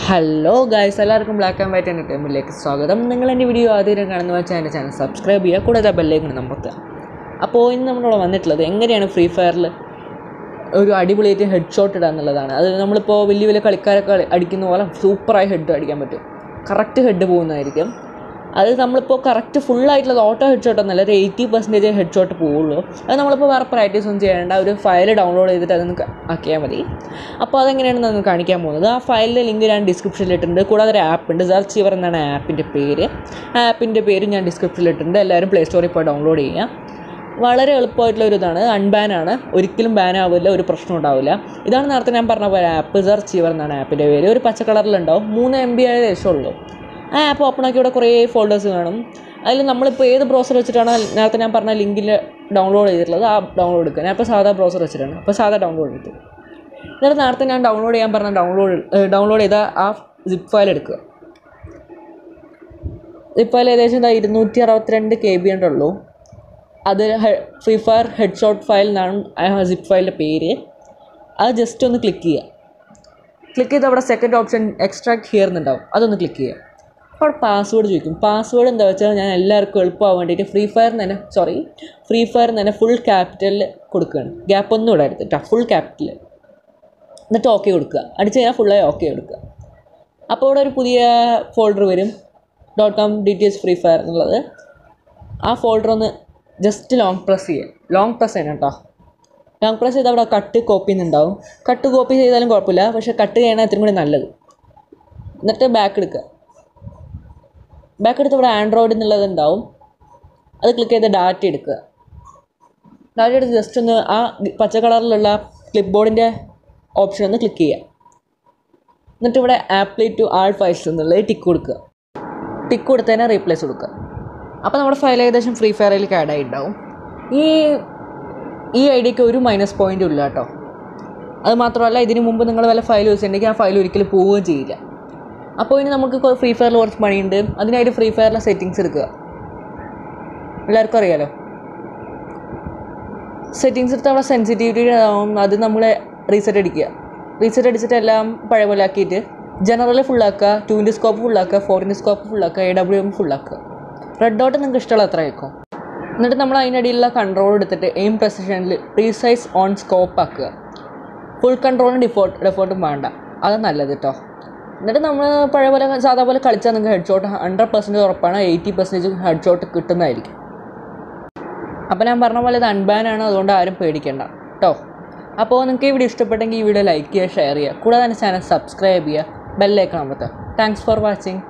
hello guys എല്ലാവർക്കും black and white എൻ്റർടൈൻമെൻറ്റിലേക്ക് സ്വാഗതം നിങ്ങൾ എൻ്റെ വീഡിയോ ആദ്യം കാണുന്ന വെച്ചാൽ എൻ്റെ ചാനൽ സബ്സ്ക്രൈബ് ചെയ്യുക കൂടാതെ ബെല്ലേക്ക് നമ്പർത്തുക അപ്പോൾ ഇന്ന് നമ്മളിവിടെ വന്നിട്ടുള്ളത് എങ്ങനെയാണ് ഫ്രീ ഫയറിൽ ഒരു അടിപൊളിയായിട്ട് ഹെഡ് ഷോട്ട് ഇടുക എന്നുള്ളതാണ് അത് നമ്മളിപ്പോൾ വലിയ വലിയ കളിക്കാരൊക്കെ അടി- അടിക്കുന്ന പോലെ സൂപ്പറായി ഹെഡ് അടിക്കാൻ പറ്റും കറക്റ്റ് ഹെഡ് പോകുന്നതായിരിക്കും അത് നമ്മളിപ്പോൾ കറക്റ്റ് ഫുള്ളായിട്ടുള്ളത് ഓട്ടോ ഹെഡ് ഷോട്ട് ഒന്നല്ല ഒരു എയ്റ്റി പെർസെൻറ്റേജ് ഹെഡ് ഷോട്ട് പോവുള്ളൂ അത് നമ്മളിപ്പോൾ വേറെ പ്രാക്ടീസ് ഒന്നും ചെയ്യേണ്ട ഒരു ഫയൽ ഡൗൺലോഡ് ചെയ്തിട്ട് അതൊന്ന് ക- ആക്കിയാൽ മതി അപ്പോൾ അതെങ്ങനെയാണെന്ന് ഒന്ന് കാണിക്കാൻ പോകുന്നത് ആ ഫയലിൻ്റെ ലിങ്ക് ഞാൻ ഡിസ്ക്രിപ്ഷനിൽ ഇട്ടിട്ടുണ്ട് കൂടാതെ ഒരു ആപ്പ് ഉണ്ട് സെർച്ച് ചിവർ എന്നാണ് ആപ്പിൻ്റെ പേര് ആ ആപ്പിൻ്റെ പേര് ഞാൻ ഡിസ്ക്രിപ്ഷനിൽ ഇട്ടിട്ടുണ്ട് എല്ലാവരും പ്ലേ സ്റ്റോറിൽ പോയി ഡൗൺലോഡ് ചെയ്യുക വളരെ എളുപ്പമായിട്ടുള്ള ഒരു ഇതാണ് അൺബാൻ ആണ് ഒരിക്കലും ബാൻ ആവില്ല ഒരു പ്രശ്നം ഉണ്ടാവില്ല ഇതാണ് നേരത്തെ ഞാൻ പറഞ്ഞ പോലെ ആപ്പ് സെർച്ച് ചിവർ എന്നാണ് ആപ്പിൻ്റെ പേര് ഒരു പച്ച കളറിലുണ്ടാവും മൂന്ന് എം ബി ആയ ഉള്ളൂ ആ ആപ്പ് ഓപ്പൺ ആക്കി ഇവിടെ കുറേ ഫോൾഡേഴ്സ് കാണും അതിൽ നമ്മളിപ്പോൾ ഏത് ബ്രൗസർ വെച്ചിട്ടാണ് നേരത്തെ ഞാൻ പറഞ്ഞ ലിങ്കിൽ ഡൗൺലോഡ് ചെയ്തിട്ടുള്ളത് ആ ഡൗൺലോഡ് എടുക്കുക ഞാൻ ഇപ്പോൾ സാധാ ബ്രൗസർ വെച്ചിട്ടാണ് അപ്പോൾ സാധാ ഡൗൺലോഡ് എടുത്തു എന്നിട്ട് നേരത്തെ ഞാൻ ഡൗൺലോഡ് ചെയ്യാൻ പറഞ്ഞ ഡൗൺലോഡ് ഡൗൺലോഡ് ചെയ്ത ആ സിപ്പ് ഫയൽ എടുക്കുക സിപ്പ് ഫയൽ ഏകദേശം എന്താ ഇരുന്നൂറ്റി അറുപത്തിരണ്ട് കെ ബി ഉള്ളൂ അത് free fire head shot file എന്നാണ് ആ സിപ്പ് ഫയലിൻ്റെ പേര് അത് ജസ്റ്റ് ഒന്ന് ക്ലിക്ക് ചെയ്യുക ക്ലിക്ക് ചെയ്ത് അവിടെ സെക്കൻഡ് ഓപ്ഷൻ എക്സ്ട്രാക്ട് ഹിയർ എന്നുണ്ടാവും അതൊന്ന് ക്ലിക്ക് ചെയ്യുക അപ്പോൾ അവിടെ പാസ്വേഡ് ചോദിക്കും പാസ്വേഡ് എന്താ വെച്ചാൽ ഞാൻ എല്ലാവർക്കും എളുപ്പമാകാൻ വേണ്ടിയിട്ട് ഫ്രീ ഫയർ തന്നെ സോറി ഫ്രീ ഫയർ തന്നെ ഫുൾ ക്യാപിറ്റലിൽ കൊടുക്കുകയാണ് ഗ്യാപ്പ് ഒന്നും ഇടരുത് കേട്ടോ ഫുൾ ക്യാപിറ്റൽ എന്നിട്ട് ഓക്കെ കൊടുക്കുക അടിച്ച് കഴിഞ്ഞാൽ ഫുള്ളായി ഓക്കെ കൊടുക്കുക അപ്പോൾ ഇവിടെ ഒരു പുതിയ ഫോൾഡർ വരും dot com D T S free fire എന്നുള്ളത് ആ ഫോൾഡർ ഒന്ന് ജസ്റ്റ് ലോങ് പ്രസ് ചെയ്യുക ലോങ് പ്രസ് ചെയ്യണം കേട്ടോ ലോങ് പ്രസ് ചെയ്താൽ അവിടെ കട്ട് കോപ്പി എന്നുണ്ടാവും കട്ട് കോപ്പി ചെയ്താലും കുഴപ്പമില്ല പക്ഷേ കട്ട് ചെയ്യണ ഇത്തിരി കൂടി നല്ലത് എന്നിട്ട് ബാക്ക് എടുക്കുക ബാക്ക് എടുത്ത് ഇവിടെ ആൻഡ്രോയിഡ് എന്നുള്ളത് ഉണ്ടാവും അത് ക്ലിക്ക് ചെയ്ത് ഡാറ്റ എടുക്കുക ഡാറ്റ എടുത്ത് ജസ്റ്റ് ഒന്ന് ആ പച്ച കളറിലുള്ള ക്ലിപ്പ് ബോർഡിൻ്റെ ഓപ്ഷൻ ഒന്ന് ക്ലിക്ക് ചെയ്യുക എന്നിട്ട് ഇവിടെ ആപ്ലൈ ടു ആൾ ഫയൽസ് എന്നുള്ളത് ടിക്ക് കൊടുക്കുക ടിക്ക് കൊടുത്തതിനെ റീപ്ലേസ് കൊടുക്കുക അപ്പോൾ നമ്മുടെ ഫയൽ ഏകദേശം ഫ്രീ ഫയറിലേക്ക് ആഡ് ആയിട്ടുണ്ടാവും ഈ ഈ ഐ ഡിക്ക് ഒരു മൈനസ് പോയിൻറ്റും ഇല്ല കേട്ടോ അത് മാത്രമല്ല ഇതിന് മുമ്പ് നിങ്ങൾ വല്ല ഫയൽ യൂസ് ചെയ്തിട്ടുണ്ടെങ്കിൽ ആ ഫയൽ ഒരിക്കലും പോവുകയും ചെയ്യില്ല അപ്പോൾ ഇനി നമുക്ക് ഫ്രീ ഫയറിൽ കുറച്ച് പണിയുണ്ട് അതിനായിട്ട് ഫ്രീ ഫയറിലെ സെറ്റിങ്സ് എടുക്കുക എല്ലാവർക്കും അറിയാലോ സെറ്റിങ്സ് എടുത്ത് അവിടെ സെൻസിറ്റിവിറ്റി ആവും അത് നമ്മൾ റീസെറ്റ് അടിക്കുക റീസെറ്റ് അടിച്ചിട്ട് എല്ലാം പഴയ പോലെ ആക്കിയിട്ട് ജനറൽ ഫുള്ളാക്കുക ടൂവിൻ്റെ സ്കോപ്പ് ഫുള്ളാക്കുക ഫോറിൻ്റെ സ്കോപ്പ് ഫുള്ളാക്കുക എ ഡബ്ല്യു എം ഫുള്ളാക്കുക റെഡ് ഡോട്ട് നിങ്ങൾക്ക് ഇഷ്ടമുള്ള അത്ര ആയിരിക്കും എന്നിട്ട് നമ്മൾ അതിനടിയിലുള്ള കൺട്രോൾ എടുത്തിട്ട് എയിം പ്രസിഷനിൽ പ്രീസൈസ് ഓൺ സ്കോപ്പ് ആക്കുക ഫുൾ കൺട്രോളിന് ഡിഫോൾട്ട് ഡെഫോൾട്ടും വേണ്ട അത് നല്ലത് കേട്ടോ എന്നിട്ട് നമ്മൾ പഴയ പോലെ സാധാ പോലെ കളിച്ചാൽ നിങ്ങൾക്ക് ഹെഡ് ഷോട്ട് ഹൺഡ്രഡ് പെർസെൻറ്റേജ് ഉറപ്പാണ് എയ്റ്റി പെർസെൻറ്റേജ് ഹെഡ് ഷോട്ട് കിട്ടുന്നതായിരിക്കും അപ്പോൾ ഞാൻ പറഞ്ഞ പോലെ ഇത് അൺബാനാണ് അതുകൊണ്ട് ആരും പേടിക്കേണ്ട കേട്ടോ അപ്പോൾ നിങ്ങൾക്ക് ഈ വീഡിയോ ഇഷ്ടപ്പെട്ടെങ്കിൽ ഈ വീഡിയോ ലൈക്ക് ചെയ്യുക ഷെയർ ചെയ്യുക കൂടാതെ തന്നെ ചാനൽ സബ്സ്ക്രൈബ് ചെയ്യുക ബെല്ലൈക്കണം അമർത്തുക താങ്ക്സ് ഫോർ വാച്ചിങ്